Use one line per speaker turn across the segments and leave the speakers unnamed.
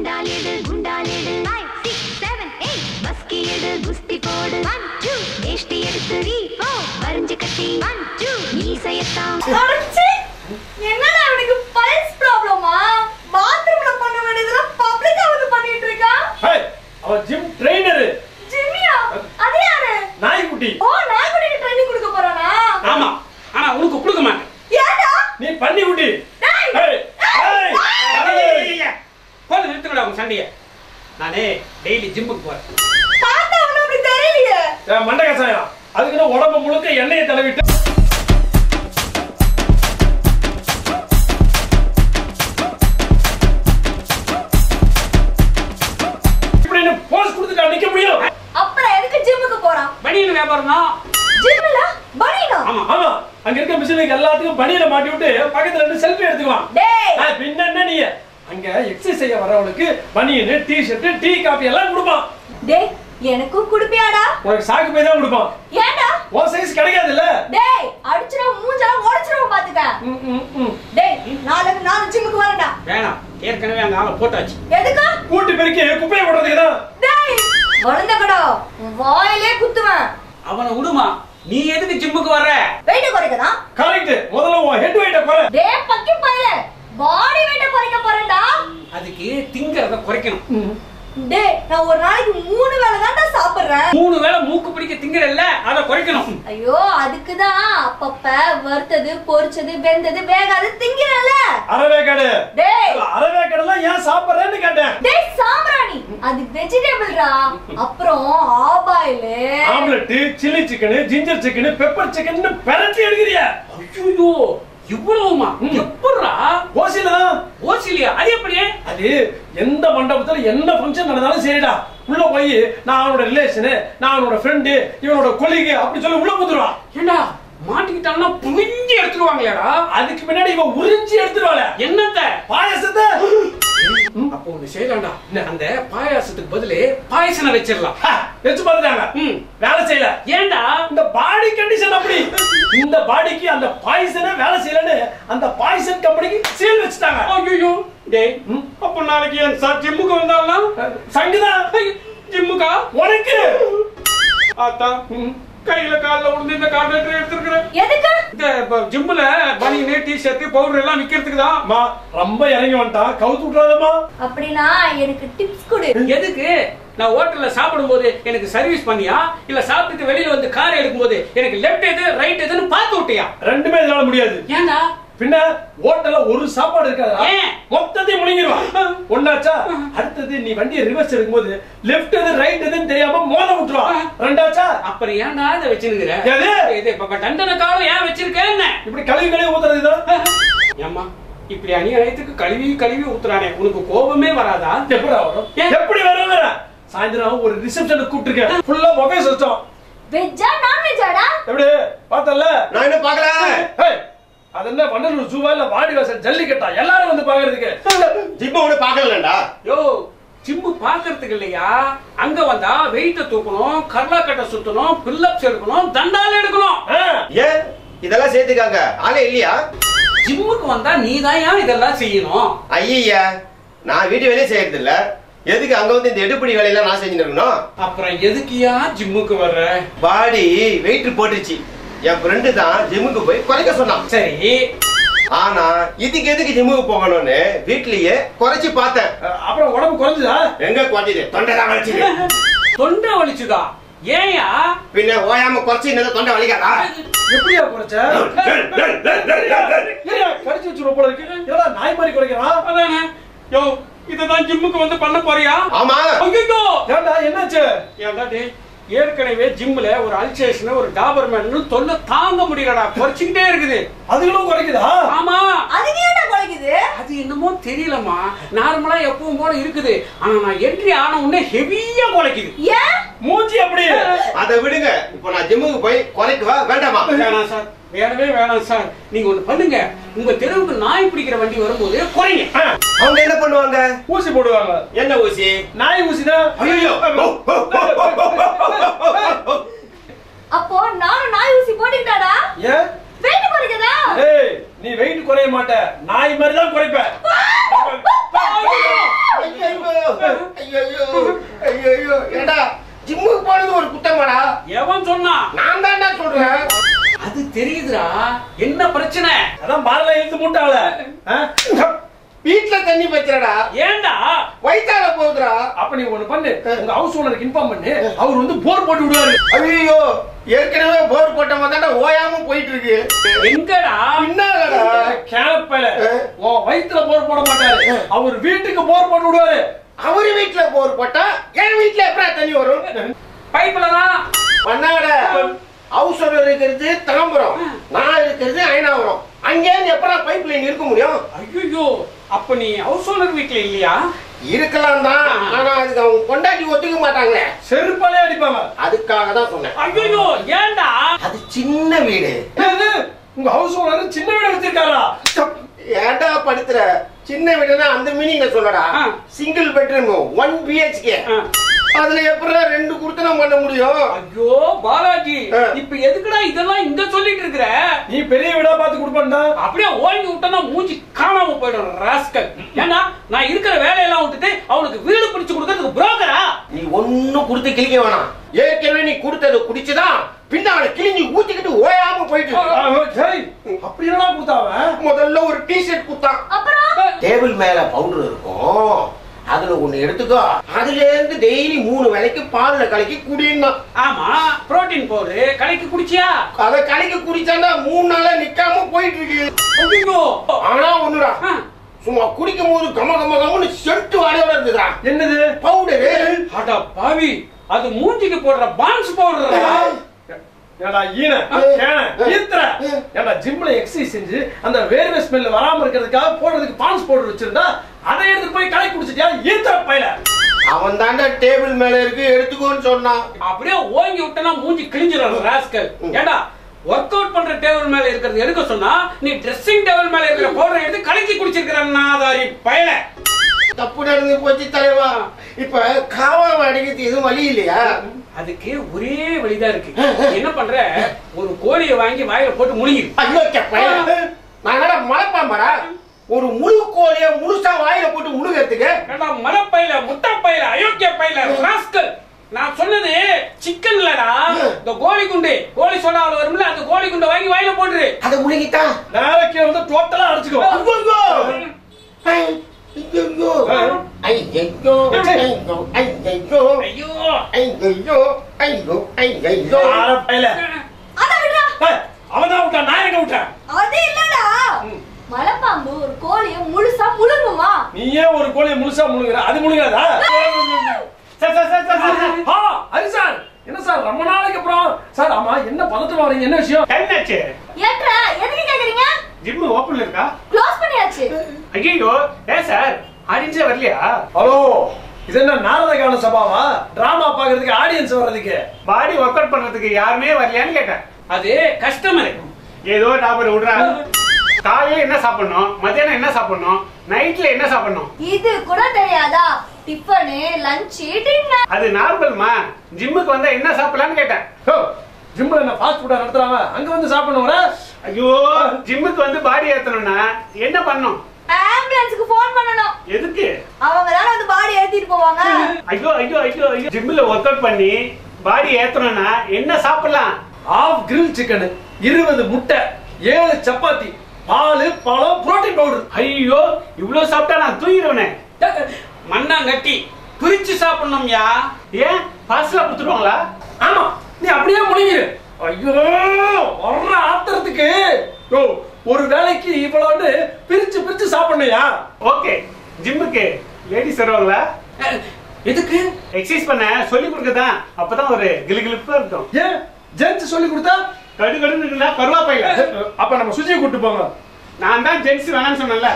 குண்டாலிடு குண்டாலிடு five six seven eight பஸ்கி எடு குஸ்தி போடு ஒன் டூ வேஷ்டி எடுத்து த்ரீ ஃபோர் வரைஞ்சு கட்டி ஒன் டூ மீசையத்தான்
அடச்சே! என்னடா இவனுக்கு பல்ஸ் ப்ராப்ளமா பாத்ரூம்ல பண்ண வேண்டியதெல்லாம் பப்ளிக்கா வந்து பண்ணிட்டு இருக்கான்
ஹேய், அவன் ஜிம் ட்ரெயினர்
ஜிம்மியா அது யாரு
நாய்க்குட்டி
ஓ நாய்க்குட்டிக்கு ட்ரைனிங் கொடுக்க போறானா
ஆமா ஆனா உனக்கு கொடுக்க மாட்டேன்
ஏடா
நீ பண்ணி குட்டி
டேய்!
Hey, hey, hey.
போது நிறுத்துக்கடா உங்க சண்டைய நானே டெய்லி ஜிம்முக்கு போறேன்
பார்த்தா அவனுக்கு அப்படி தெரியலையே
ஏன் மண்டை கசாயம் அதுக்குன்னு உடம்பு முழுக்க எண்ணெயை தடவிட்டு இப்படின்னு போஸ் கொடுத்துட்டா நிக்க முடியும்
அப்புறம் எதுக்கு ஜிம்முக்கு போறான்
பனியன் வியாபாரம் தான்
ஜிம்ல பனினா
ஆமா
ஆமா அங்க இருக்க மிஷினுக்கு எல்லாத்துக்கும் பனியில மாட்டி விட்டு பக்கத்துல இருந்து செல்ஃபி எடுத்துக்குவான்
டேய்
ஆ, பின்ன என்ன நீ அங்க எக்ஸசைஸ் செய்ய வரவங்களுக்கு பனியன் டி ஷர்ட் டீ காபி எல்லாம் கொடுப்பான்
டேய் எனக்கும் குடுப்பியாடா
உனக்கு சாக்கு போய் தான் கொடுப்பான்
ஏடா
உன் சைஸ் கிடைக்காதுல்ல
டேய் அடிச்சிரும் மூஞ்செல்லாம் உடைச்சிரும் பாத்துக்க
ம், ம், ம்.
டேய் நாளைக்கு நாலு ஜிம்முக்கு வரேன்டா
வேணாம் ஏற்கனவே அங்க ஆளை போட்டாச்சு
எதுக்கு
கூட்டி பெருக்கி குப்பையை போடுறதுக்கு தான்
டேய் வளர்ந்தக்கடா வாயிலே குத்துவேன்
அவனை விடுமா நீ எதுக்கு ஜிம்முக்கு வர்ற
வெயிட்ட குறைக்கதான்
கரெக்ட் முதல்ல உன் ஹெட் வெயிட்ட குறை
டேய் பக்கி பையல பாடி வெயிட்ட குறைக்க போறேன்டா
அதுக்கு திங்கறத குறைக்கணும்
டேய் நான் ஒரு நாளைக்கு மூணு வேளை தான்டா சாப்பிடுறேன்
மூணு வேளை மூக்கு பிடிக்க திங்கறல்ல அதை குறைக்கணும்
ஐயோ அதுக்குதான் அப்பப்ப வறுத்தது பொரிச்சது வெந்தது வேகாது திங்கிறல்ல
அரவேக்காடு
டேய்
அரவேக்காடெல்லாம் ஏன் சாப்பிடுறேன்னு கேட்டேன்
டேய் சாம்பிராணி அது வெஜிடபிள்டா அப்புறம் half boil
omelette chilli chicken ginger chicken pepper chicken பெரட்டி எடுக்கிறியா
ஐயோ இவ்வளவுமா
ம்.
எப்படா
ஓசில தான்
ஓசிலியா அது எப்படியே
அது எந்த மண்டபத்துல என்ன ஃபங்க்ஷன் நடந்தாலும் சரிடா உள்ள போய் நான் அவனோட ரிலேஷனு நான் அவனோட ஃப்ரெண்டு இவனோட கொலிகு அப்படி சொல்லி உள்ள குத்துருவான்
ஏண்டா மாட்டிக்கிட்டாங்கன்னா புரிஞ்சு எடுத்துருவாங்களேடா
அதுக்கு முன்னாடி இவன் உறிஞ்சி எடுத்துருவாள
என்னத்த
பாயசத்தை
அப்போ ஒண்ணு செய்யலாம்டா அந்த பாயாசத்துக்கு பதிலு பாயசனை வச்சிடலாம்
ஹா, வச்சு பார்த்துட்டாங்க
ம்.
வேலை செய்யல
ஏண்டா
இந்த பாடி கண்டிஷன் அப்படி இந்த பாடிக்கு அந்த பாய்சனே வேலை செய்யலன்னு அந்த பாய்சன் கம்பெனிக்கு சீல் வச்சுட்டாங்க
ஐயோ டேய்
ம்.
அப்ப நாளைக்கு என் சார் ஜிம்முக்கு வந்தாலும்
சங்குதான்
ஜிம்முக்கா
உனக்கு
ஆத்தா கையில கால்ல விழுந்து இந்த கார்பரேட்டர் எடுத்துருக்கிறேன்
எதுக்கு
இந்த இப்ப ஜிம்முல பனியனு டி ஷர்ட் பவுடர் எல்லாம் விக்கிறதுக்கு தான்
அம்மா ரொம்ப இறங்கி வந்துட்டான் கவுத்து விட்டுறாதம்மா
அப்படின்னா எனக்கு டிப்ஸ் கொடு
எதுக்கு நான் ஹோட்டல்ல சாப்பிடும்போது எனக்கு சர்வீஸ் பண்ணியா இல்ல சாப்பிட்டுட்டு வெளியில வந்து கார் எடுக்கும்போது எனக்கு லெஃப்ட் எது ரைட் எதுன்னு பார்த்து விட்டியா
ரெண்டுமே இதனால முடியாது
ஏண்டா
பின்ன ஹோட்டல்ல ஒரு சாப்பாடு இருக்காது
ஏன்?
மொத்தத்தையும் முழுங்கிடுவான் ஒன்னாச்சா அடுத்தது நீ வண்டியை ரிவர்ஸ் எடுக்கும்போது லெஃப்ட் எது ரைட் எதுன்னு தெரியாம மோத விட்டுருவான் ரெண்டாச்சா
அப்புறம் ஏன்டா இதை வச்சிருக்கிற
எது?
இது இப்ப தண்டனை காலம் ஏன் வச்சிருக்கேன்னு
இப்படி கழுவி கழுவி ஊத்துறது இதான்
ஏம்மா இப்படி அநியாயத்துக்கு கழுவி கழுவி ஊத்துறானே உனக்கு கோபமே வராதா
எப்படி வரும்
ஏன்?
எப்படி வரும் சாயந்தரம் ஒரு ரிசப்ஷனுக்கு கூப்பிட்டுருக்கேன் ஃபுல்லா புகை சுத்தம்
வெஜ்ஜா நான்வெஜ்ஜாடா
எப்படி பார்த்தல
நான் இன்னும் பார்க்கல
ஏய், அது என்ன வண்டலூர் ஜூவா இல்ல வாடி வாசல் ஜல்லிக்கட்டா எல்லாரும் வந்து பாக்குறதுக்கு
ஜிப்ப ஒண்ணு பார்க்கலடா
யோ ஜிம்மு பாக்குறதுக்கு இல்லையா அங்க வந்தா வெயிட்ட தூக்கணும் கர்லாக்கட்டை சுத்தணும் பில்லப்ஸ் எடுக்கணும் தண்டால எடுக்கணும்
ஆ,
ஏன் இதெல்லாம் சேர்த்துக்காங்க ஆளே இல்லையா
ஜிம்முக்கு வந்தா நீ தான் இதெல்லாம் செய்யணும்
ஐயா நான் வீட்டு வேலையே செய்யறது இல்ல எதுக்கு அங்க வந்து இந்த எடுப்படி வேலையெல்லாம் நான் செஞ்சுட்டு இருக்கணும்
அப்புறம் எதுக்கியா ஜிம்முக்கு வர்ற
பாடி வெயிட் போட்டுச்சு என் ஃப்ரெண்டு தான் ஜிம்முக்கு போய் குறைக்க சொன்னான்
சரி
ஆனா இதுக்கு எதுக்கு ஜிம்முக்கு போகணும்னு வீட்லயே குறைச்சு பார்த்தேன்
அப்புறம் உடம்பு குறைஞ்சுதா
எங்க குறைஞ்சது தொண்டை தான் வலிச்சுது
தொண்டை வலிச்சுதா ஏயா
பின்ன ஓயாம குறைச்சு என்னது தொண்டை வலிக்காதா
எப்படியா குறைச்ச ஏய்யா, கடிச்சு வச்சிருவோம் போல இருக்கு என்னடா நாய் மாதிரி குறைக்கிறான்
அதானே யோ இதுதான் ஜிம்முக்கு வந்து பண்ண போறியா
ஆமா
ஐயோ
ஏன்டா என்னாச்சு
ஏன்டா டேய் ஏற்கனவே ஜிம்ல ஒரு அல்சேஷன் ஒரு டாபர்மேன் தொல்லை தாங்க முடியலடா குறைச்சிக்கிட்டே இருக்குது
அதுகளும் குறைக்குதா
ஆமா
அதுக்கு ஏன்டா குறைக்குது
அது என்னமோ தெரியலம்மா நார்மலா எப்பவும் போல இருக்குது ஆனா நான் என்ட்ரி ஆன உடனே ஹெவியா குலைக்குது
ஏன்
மூஞ்சி அப்படி
அதை விடுங்க இப்போ நான் ஜிம்முக்கு போய் குறைக்குவா வேண்டாமா
வேணாம் சார் வேணவே வேணாம் சார் நீங்க ஒண்ணு பண்ணுங்க உங்க தெருவுக்கு நாய் பிடிக்கிற வண்டி வரும்போது குறைங்க
ஆ,
அவங்க என்ன பண்ணுவாங்க
ஊசி போடுவாங்க
என்ன ஊசி
நாய் ஊசிதான்
ஐயோ
அப்போ நானும் நாய் ஊசி போட்டுக்கிட்டாடா
ஏன்
வெயிட் குறைக்கதா
ஏய் நீ வெயிட் குறைய மாட்ட நாய் மாதிரி தான் குறைப்ப
ஐயோ
போடணும்னு சொன்னான்
நான் தான்டா சொல்றேன்
அது தெரியுதுடா என்ன பிரச்சனை
அதான் பாரல இழுத்து மூட்டாள
வீட்டுல தண்ணி பச்சடா
ஏன்டா
வயித்தால போகுதுடா
அப்ப நீ ஒண்ணு பண்ணு உங்க ஹவுஸ் ஓனருக்கு இன்ஃபார்ம் பண்ணு அவர் வந்து போர் போட்டு விடுவாரு
ஐயோ ஏற்கனவே போர் போட்ட மாதிரி ஓயாம போயிட்டு இருக்கு
எங்கடா
பின்னாலடா
கேப்பல உன் வயித்துல போர் போட மாட்டாரு அவர் வீட்டுக்கு போர் போட்டு விடுவாரு
அவரு வீட்டுல போர் போட்டா என் வீட்டுல எப்படா தண்ணி வரும்
பைப்ல தான்
பண்ணாட ஹவுஸ் ஓனர் இருக்கிறது தாம்பரம் நான் இருக்கிறது அயனாபுரம் அங்கேருந்து எப்படா பைப் லைன் இருக்க முடியும்
ஐயோ அப்ப நீ ஹவுஸ் ஓனர் வீட்ல இல்லையா
இருக்கலாம் தான் ஆனா அதுக்கு அவங்க கொண்டாட்டி ஒத்துக்க மாட்டாங்களே
செருப்பாலே அடிப்பாங்க
அதுக்காக தான் சொன்னேன்
ஐயோ ஏன்டா
அது சின்ன வீடு
என்னது? உங்க ஹவுஸ் ஓனர் சின்ன வீடு வச்சிருக்காரா
ஏன்டா படுத்துற சின்ன வீடுனா அந்த மீனிங்ல சொல்லடா
ஆ.
சிங்கிள் பெட்ரூம் ஒன் பிஹெச்கே
ஆ.
அதுல எப்படா ரெண்டு குடுத்தனம் பண்ண முடியும்
ஐயோ பாலாஜி
ஆ.
இப்ப எதுக்குடா இதெல்லாம் இங்க சொல்லிட்டு இருக்கிற
நீ பெரிய வீடா பார்த்து கொடுப்பா
அப்படியே ஓங்கி விட்டனா மூஞ்சி காணாம போயிடும் ராஸ்கல் ஏன்னா நான் இருக்கிற வேலையெல்லாம் விட்டுட்டு அவனுக்கு வீடு பிடிச்சு கொடுக்கறதுக்கு புரோக்கரா
நீ ஒண்ணும் கொடுத்து கிழிக்க வேணாம் ஏற்கனவே நீ கொடுத்ததை குடிச்சுதான் பின்னால கிழிஞ்சு ஊத்திக்கிட்டு ஓயாம போயிட்டு இருக்கு.
சரி அப்படி என்னடா கொடுத்தாவ
முதல்ல ஒரு டிஷர்ட் குத்தான்
அப்புறம்
டேபிள் மேல பவுடர் இருக்கும் அதுல ஒண்ணு எடுத்துக்கோ அதுல இருந்து டெய்லி மூணு வேளைக்கு பால்ல கலக்கி குடின்னா
ஆமா புரோட்டீன் போடு கடைக்கு குடிச்சியா
அத கலக்கி குடிச்சானா மூணு நாளா நிக்காம போயிட்டு இருக்கு
ஐயோ
ஆனா ஒண்ணுடா
ஆ.
சும்மா குடிக்கும் போது கம கம கமன்னு செட்டு வாடையோட இருந்துதா
என்னது
பவுடரு
அட பாவி அது மூஞ்சிக்கு போடுற பான்ஸ் பவுடர்
ஏடா ஈன கேன ஈத்துற ஏடா ஜிம்ல எக்ஸசைஸ் செஞ்சு அந்த வேர்வை ஸ்மெல் வராம இருக்கிறதுக்காக போடுறதுக்கு பான்ஸ் பவுடர் வச்சிருந்தா அதை எடுத்து போய் கலை குடிச்சிட்டியா ஈத்துற பையல
அவன் தாண்டா டேபிள் மேல இருக்கு எடுத்துக்கோன்னு சொன்னான்
அப்படியே ஓங்கி விட்டனா மூஞ்சி கிழிஞ்சிடும் ராஸ்கல் ஏண்டா ஒர்க் அவுட் பண்ற டேபிள் மேல இருக்கிறது எடுக்க சொன்னா நீ ட்ரெஸ்ஸிங் டேபிள் மேல இருக்கிற பவுடர் எடுத்து கலக்கி குடிச்சிருக்கிற நாதாரி பயல
தப்பு நடந்து போச்சு தலைவா இப்ப காவாவை அடிக்கிறது எதுவும் வழி இல்லையா
அதுக்கு ஒரே வழிதான் இருக்கு என்ன பண்ற ஒரு கோழியை வாங்கி வாயில போட்டு முழுங்கி
ஐயோ பையன் நான் என்னடா மலைப்பாம்பரா ஒரு முழு கோழிய முழுசா வாயில போட்டு முழுகிறதுக்கு
ஏண்டா மரப்பையில முட்டை பையில அயோக்கிய பையில ராஸ்கல் நான் சொன்னது சிக்கன் இல்லடா இந்த கோழி குண்டு கோழி சோடாவில் வரும்ல அந்த கோழி குண்டை வாங்கி வாயில போட்டுரு
அதை முழுங்கிட்டா
நாளைக்கு வந்து டோட்டலா அடிச்சுக்கோ
ஐயோ ஐயோ ஐயோ ஐயோ ஐயோ
ஐயோ
ஐயோ ஐயோ ஐயோ
ஆற பையல
அத விடுறா
அவன் தான் விட்டான் நான் எங்க விட்டேன்
அது இல்லடா மலைப்பாம்பு ஒரு கோழிய முழுசா முழுங்குமா
நீயே ஒரு கோழியை முழுசா முழுங்குற அது முழுங்காதா sir sir sir sir sir, sir ஆ ஹரி சார் என்ன சார் ரொம்ப நாளைக்கு அப்புறம் சார் ஆமா என்ன பதட்டமா வரீங்க என்ன விஷயம்
என்னாச்சு
ஏட்ரா எதுக்கு கேக்குறீங்க
ஜிம் ஓப்பன்ல இருக்கா
க்ளோஸ் பண்ணியாச்சு
ஐயோ ஏன் சார் ஆடியன்ஸே வரலையா
ஹலோ இது என்ன நாரத கான சபாவா டிராமா பாக்குறதுக்கு ஆடியன்ஸ் வர்றதுக்கு
பாடி ஒர்க் அவுட் பண்றதுக்கு யாருமே வரலையான்னு கேட்டேன்
அது கஸ்டமர்
ஏதோ டாபர் விடுறா காலையில என்ன சாப்பிடணும் மத்தியானம் என்ன சாப்பிடணும் நைட்ல என்ன சாப்பிடணும்
இது கூட தெரியாதா டிஃபனு லஞ்ச் டின்னர்
அது நார்மல்மா ஜிம்முக்கு வந்தா என்ன சாப்பிடலாம்னு கேட்டேன்
ஹோ, ஜிம்ல என்ன ஃபாஸ்ட் ஃபுட்டா நடத்துறாங்க அங்க வந்து சாப்பிடணும்னா
ஐயோ ஜிம்முக்கு வந்து பாடி ஏத்தணும்னா என்ன பண்ணணும்
ஆம்புலன்ஸ்க்கு ஃபோன் பண்ணணும்
எதுக்கு
அவங்க தானே வந்து பாடி ஏத்திட்டு போவாங்க
ஐயோ ஐயோ ஐயோ ஐயோ ஜிம்ல ஒர்க் அவுட் பண்ணி பாடி ஏத்தணும்னா என்ன சாப்பிடலாம்
ஆஃப் கிரில் சிக்கன் இருபது முட்டை ஏழு சப்பாத்தி பால் பழம் புரோட்டீன் பவுடர்
ஐயோ இவ்வளவு சாப்பிட்டா நான் தூங்கிடுவேனே
மண்ணாங்கட்டி பிரிச்சு சாப்பிடணும்யா
ஏன் பார்சலா கொடுத்துருவாங்களா
ஆமா நீ அப்படியே முழுங்கிரு ஐயோ வர்ற ஆத்திரத்துக்கு ஓ ஒரு வேளைக்கு இவ்வளவு பிரிச்சு பிரிச்சு சாப்பிடணுயா
ஓகே ஜிம்முக்கு லேடிஸ் வருவாங்களா
அஹ், எதுக்கு
எக்ஸசைஸ் பண்ண சொல்லி கொடுக்கதான் அப்பதான் ஒரு கிளுகிளுப்பா இருக்கும்
ஏன் ஜென்ஸ் சொல்லி கொடுத்தா
கடு கடுன்னு இருக்குன்னா கருவாப்பையில
அப்ப நம்ம சுஜியை கூட்டு போங்க
நான் தான் ஜென்ஸ் வேணாம்னு சொன்னேன்ல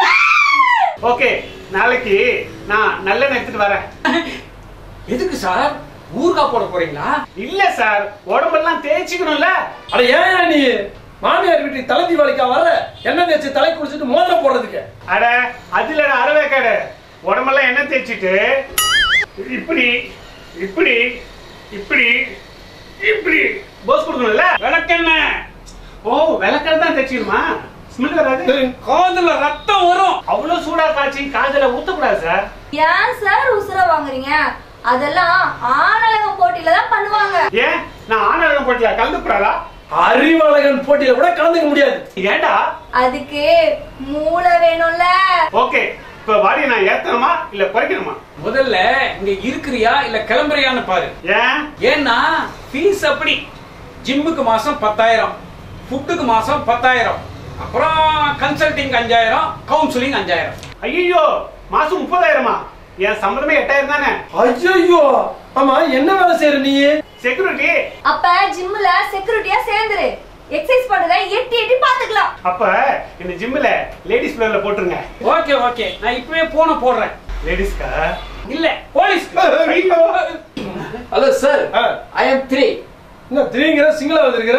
ஓகே நாளைக்கு நான் நல்லெண்ணெய் எடுத்துட்டு வரேன்
எதுக்கு சார் ஊறுகாய் போட போறீங்களா
இல்ல சார் உடம்பெல்லாம் தேய்ச்சிக்கணும்ல
அட ஏன் நீ மாமியார் வீட்டுக்கு தலை தீபாவளிக்கா வர எண்ணெய் தேய்ச்சி தலை குடிச்சிட்டு மோதிரம் போடுறதுக்கு
அட அதுல அரவேக்காடு உடம்பெல்லாம் எண்ணெய் தேய்ச்சிட்டு இப்படி இப்படி இப்படி இப்படி போஸ் கொடுக்கணும்ல
விளக்கெண்ண
ஓ விளக்கல் தான் தேய்ச்சிக்கணுமா ஸ்மெல் வராது
காதுல ரத்தம் வரும்
அவ்வளவு சூடா காய்ச்சி காதுல ஊத்தக்கூடாது சார்
ஏன் சார் உசுர வாங்குறீங்க அதெல்லாம் ஆணழகம் போட்டியில தான் பண்ணுவாங்க
ஏன் நான் ஆனழகம் போட்டியா கலந்துக்கூடாதா
அறிவழகன் போட்டியில கூட கலந்துக்க முடியாது
ஏண்டா
அதுக்கு மூளை வேணும்ல
ஓகே இப்ப வாடியை நான் ஏத்தணுமா இல்ல குறைக்கணுமா
முதல்ல இங்க இருக்கிறியா இல்ல கிளம்புறியான்னு பாரு
ஏன்
ஏன்னா ஃபீஸ் அப்படி ஜிம்முக்கு மாசம் பத்தாயிரம் ஃபுட்டுக்கு மாசம் பத்தாயிரம் அப்புறம் கன்சல்டிங் அஞ்சாயிரம் கவுன்சிலிங் அஞ்சாயிரம்
ஐயோ மாசம் முப்பதாயிரமா என் சம்பளமே எட்டாயிரம் தானே
ஐயோ ஆமா என்ன வேலை செய்யற நீ
செக்யூரிட்டி
அப்ப ஜிம்ல செக்யூரிட்டியா சேர்ந்துரு எக்ஸசைஸ் பண்றத எட்டி எட்டி பாத்துக்கலாம்
அப்ப இந்த ஜிம்ல லேடிஸ் பிளேயர்ல போட்டுருங்க
ஓகே ஓகே நான் இப்பவே போன போடுறேன்
லேடிஸ்க்கா
இல்ல போலீஸ்
ஹலோ சார்
ஆ.
ஐ எம் த்ரீ
என்ன திரிங்கிற சிங்களா வந்திருக்கிற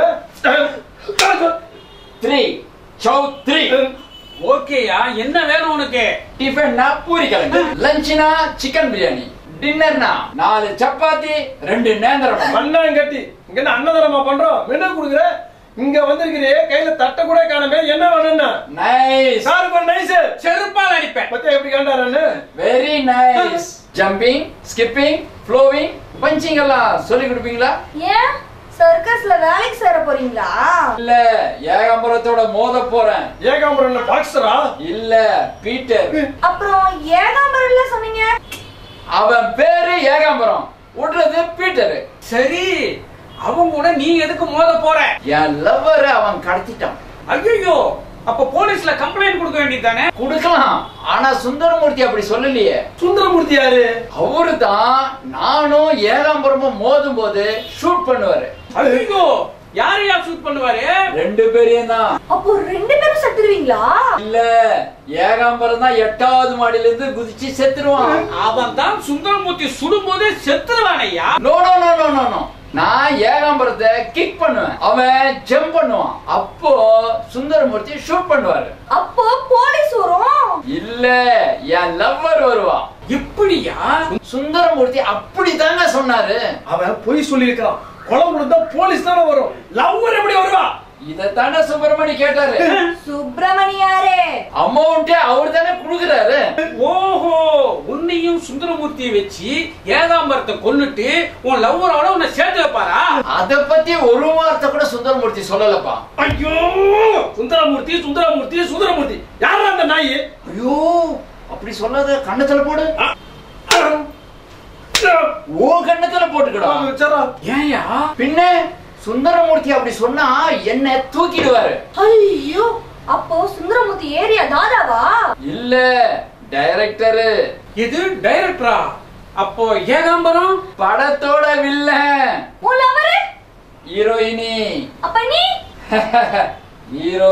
த்ரீ சௌ த்ரீ
ஓகேயா என்ன வேணும் உனக்கு
டிஃபன்னா பூரி கிழங்கு லஞ்ச்னா சிக்கன் பிரியாணி டின்னர்னா நாலு சப்பாத்தி ரெண்டு நேந்திரம்
மண்ணான் கட்டி இங்க என்ன அன்னதானமா பண்றோம் மெனு கொடுக்குற இங்க வந்திருக்கிறே கையில தட்ட கூட காணமே என்ன வேணும்னா
நைஸ்
சாருக்கு ஒரு நைஸ்
செருப்பால் அடிப்பேன்
பத்தியா எப்படி காண்டாரன்னு
very nice jumping skipping flowing punching எல்லாம் சொல்லி கொடுப்பீங்களா
ஏன் சர்க்கஸ்ல வேலைக்கு சேர போறீங்களா
இல்ல ஏகாம்பரத்தோட மோத போறேன்
ஏகாம்பரம் என்ன பாக்ஸரா
இல்ல பீட்டர்
அப்புறம் ஏகாம்பரம்ல சொன்னீங்க
அவன் பேரு ஏகாம்பரம் விடுறது பீட்டர்
சரி அவங்க கூட நீ எதுக்கு மோத போற
என் லவ்வர் அவன் கடத்திட்டான்
ஐயோ அப்ப போலீஸ்ல கம்ப்ளைண்ட் கொடுக்க வேண்டியதானே
கொடுக்கலாம் ஆனா சுந்தரமூர்த்தி அப்படி சொல்லலையே
சுந்தரமூர்த்தி யாரு
அவரு தான் நானும் ஏகாம்பரமும் மோதும் போது ஷூட் பண்ணுவாரு
ஐயோ யார் யார் ஷூட் பண்ணுவாரு
ரெண்டு பேரையும் தான்
அப்போ ரெண்டு பேரும் செத்துருவீங்களா
இல்ல ஏகாம்பரம் தான் எட்டாவது மாடியில இருந்து குதிச்சு செத்துருவான்
அவன் தான் சுந்தரமூர்த்தி சுடும்போதே செத்துருவானையா
no no no no no no நான் ஏகாம்பரத்தை கிக் பண்ணுவேன் அவன் ஜம்ப் பண்ணுவான் அப்போ சுந்தரமூர்த்தி ஷூட் பண்ணுவாரு
அப்போ போலீஸ் வரும்
இல்ல என் லவ்வர் வருவா
எப்படியா
சுந்தரமூர்த்தி அப்படிதாங்க சொன்னாரு
அவன் பொய் சொல்லியிருக்கான் கொலை கொடுத்தா போலீஸ் தானே வரும் லவ்வர் எப்படி வருவா
இதத்தானே சுப்பிரமணி கேட்டாரு
சுப்பிரமணியாரே
அமௌண்ட்டே அவர் தானே குடுக்குறாரு
ஓஹோ உன்னையும் சுந்தரமூர்த்தியை வச்சு ஏகாம்பரத்தை கொன்னுட்டு உன் லவ்வரோட உன்னை சேர்த்து வைப்பாரா
அத பத்தி ஒரு வார்த்தை கூட சுந்தரமூர்த்தி சொல்லலப்பா
ஐயோ சுந்தரமூர்த்தி சுந்தரமூர்த்தி சுந்தரமூர்த்தி யாரா அந்த நாய்
ஐயோ அப்படி சொல்லாத கண்ணத்துல போடு ஓ கண்ணத்துல போட்டுக்கடா
சரா
ஏயா
பின்ன சுந்தரமூர்த்தி அப்படி சொன்னா என்ன தூக்கிடுவாரு
ஐயோ அப்போ சுந்தரமூர்த்தி ஏரியா தாதாவா
இல்ல டைரக்டரு
இது டைரக்டரா அப்போ ஏகாம்பரம்
படத்தோட வில்லன்
உன் லவரு
ஹீரோயினி
அப்ப நீ
ஹீரோ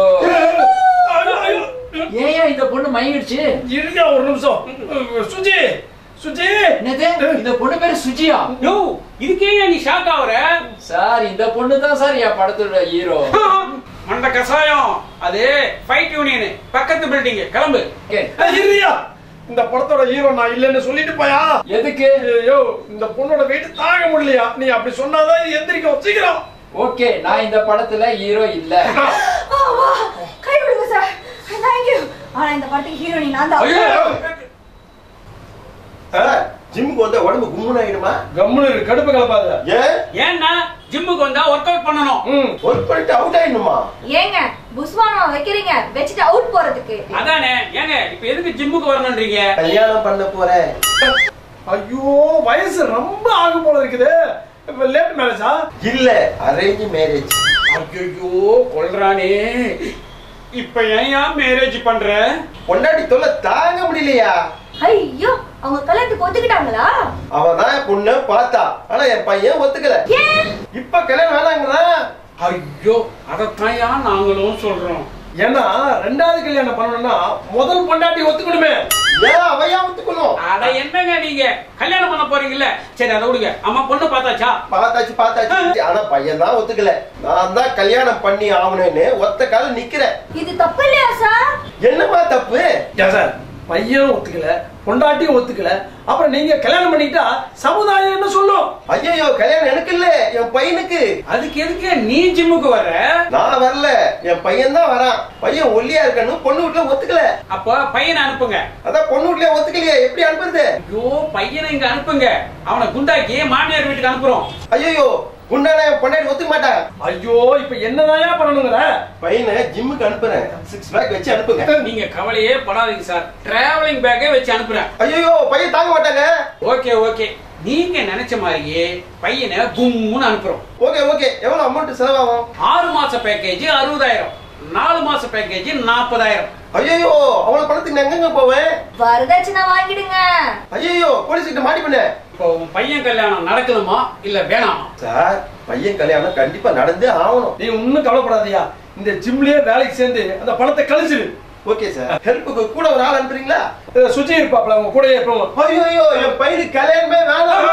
ஏயா இந்த பொண்ணு மயங்கிடுச்சு
இருங்க ஒரு நிமிஷம் சுஜி சுஜி
என்னது இந்த பொண்ணு பேரு சுஜியா
யோ இதுக்கே நீ ஷாக் ஆகுற
சார் இந்த பொண்ணு தான் சார் என் படத்தோட ஹீரோ
மண்ட கசாயம் அது ஃபைட் யூனியன் பக்கத்து பில்டிங் கிளம்பு
இருயா இந்த படத்தோட ஹீரோ நான் இல்லைன்னு சொல்லிட்டு போயா
எதுக்கு
ஐயோ இந்த பொண்ணோட வெயிட் தாங்க முடியலையா நீ அப்படி சொன்னாதான் இது எந்திரிக்கும் சீக்கிரம்
ஓகே நான் இந்த படத்துல ஹீரோ இல்ல
ஆ, வா. கை விடுங்க சார் தேங்க்யூ ஆனா இந்த பாட்டுக்கு ஹீரோயின் நான் தான்
ஐயோ
ஜிம்முக்கு வந்தா உடம்பு கும்முன்னு ஆயிடுமா
கம்முனு இரு, கடுப்பு கலப்பாத
ஏன்
ஏன்னா ஜிம்முக்கு வந்தா ஒர்க் அவுட் பண்ணணும்
ம்
ஒர்க் பண்ணிட்டு அவுட் ஆயிடணுமா
ஏங்க புஸ்வானம் வைக்கிறீங்க வச்சுட்டு அவுட் போறதுக்கு
அதானே ஏங்க இப்ப எதுக்கு ஜிம்முக்கு வரணும்ன்றீங்க
கல்யாணம் பண்ண போறேன்
ஐயோ வயசு ரொம்ப ஆகும் போல இருக்குது இப்ப லேட் மேரேஜா
இல்ல அரேஞ்ச் மேரேஜ்
ஐயோ கொல்றானே இப்ப ஏன் மேரேஜ் பண்ற
பொண்டாட்டி தொல்லை தாங்க முடியலையா
ஐயோ அவங்க கல்யாணத்துக்கு ஒத்துக்கிட்டாங்களா
அவன் தான் பொண்ணு பார்த்தா ஆனா என் பையன் ஒத்துக்கல
ஏன்
இப்ப கல்யாணம் வேணாங்கிறான்
ஐயோ அதத்தான் நாங்களும் சொல்றோம்
ஏன்னா ரெண்டாவது கல்யாணம் பண்ணணும்னா முதல் பொண்டாட்டி ஒத்துக்கணுமே
ஏன் அவையா ஒத்துக்கணும்
அட என்னங்க நீங்க கல்யாணம் பண்ண போறீங்கல்ல சரி அதை விடுங்க அம்மா பொண்ணு பார்த்தாச்சா
பார்த்தாச்சு பார்த்தாச்சு ஆனா பையன் தான் ஒத்துக்கல நான் தான் கல்யாணம் பண்ணி ஆகணும்னு ஒத்த கால நிக்கிறேன்
இது தப்பு இல்லையா சார்
என்னமா தப்பு
ஏன் சார் பையன் ஒத்துக்கல பொண்டாட்டியும் ஒத்துக்கல அப்புறம் நீங்க கல்யாணம் பண்ணிக்கிட்டா சமுதாயம் என்ன சொல்லும்
ஐயோ கல்யாணம் எனக்கு இல்ல என் பையனுக்கு
அதுக்கு எதுக்கு நீ ஜிம்முக்கு வர்ற
நான் வரல என் பையன் தான் வரான் பையன் ஒல்லியா இருக்கணும் பொண்ணு வீட்டுல ஒத்துக்கல
அப்ப பையனை அனுப்புங்க
அதான் பொண்ணு வீட்டுல ஒத்துக்கலையா எப்படி அனுப்புறது
ஐயோ பையனை இங்க அனுப்புங்க அவனை குண்டாக்கி மாமியார் வீட்டுக்கு அனுப்புறோம்
ஐயோ உண்டான என் பொண்டாட்டி ஒத்துக்க மாட்டாங்க
ஐயோ இப்ப என்னதாயா பண்ணணுங்கிற
பையனை ஜிம்முக்கு அனுப்புறேன் சிக்ஸ் பேக் வச்சு அனுப்புங்க
நீங்க கவலையே படாதீங்க சார் டிராவலிங் பேக்கே வச்சு அனுப்புறேன்
ஐயோ பையன் தாங்க மாட்டாங்க
ஓகே ஓகே நீங்க நினைச்ச மாதிரியே பையனை கும்முன்னு அனுப்புறோம்
ஓகே ஓகே எவ்வளவு அமௌண்ட் செலவாகும்
ஆறு மாச பேக்கேஜ் அறுபதாயிரம் நாலு மாச பேக்கேஜ் நாற்பதாயிரம்
ஐயோ அவ்வளவு பணத்துக்கு நான் எங்கங்க போவேன்
வரதட்சணை வாங்கிடுங்க
ஐயோ போலீஸ் கிட்ட மாட்டிப்பண்ண
இப்போ உன் பையன் கல்யாணம் நடக்கணுமா இல்ல வேணாமா
சார் பையன் கல்யாணம் கண்டிப்பா நடந்தே ஆகணும்
நீ ஒண்ணும் கவலைப்படாதயா இந்த ஜிம்லயே வேலைக்கு சேர்ந்து அந்த பணத்தை கழிச்சிடு
ஓகே சார் ஹெல்ப்புக்கு கூட ஒரு ஆள் அனுப்புறீங்களா
அஹ் சுஜி இருப்பாப்ல உங்க கூடயே இருப்போம்
ஐயோ என் பையனுக்கு கல்யாணமே வேணாம்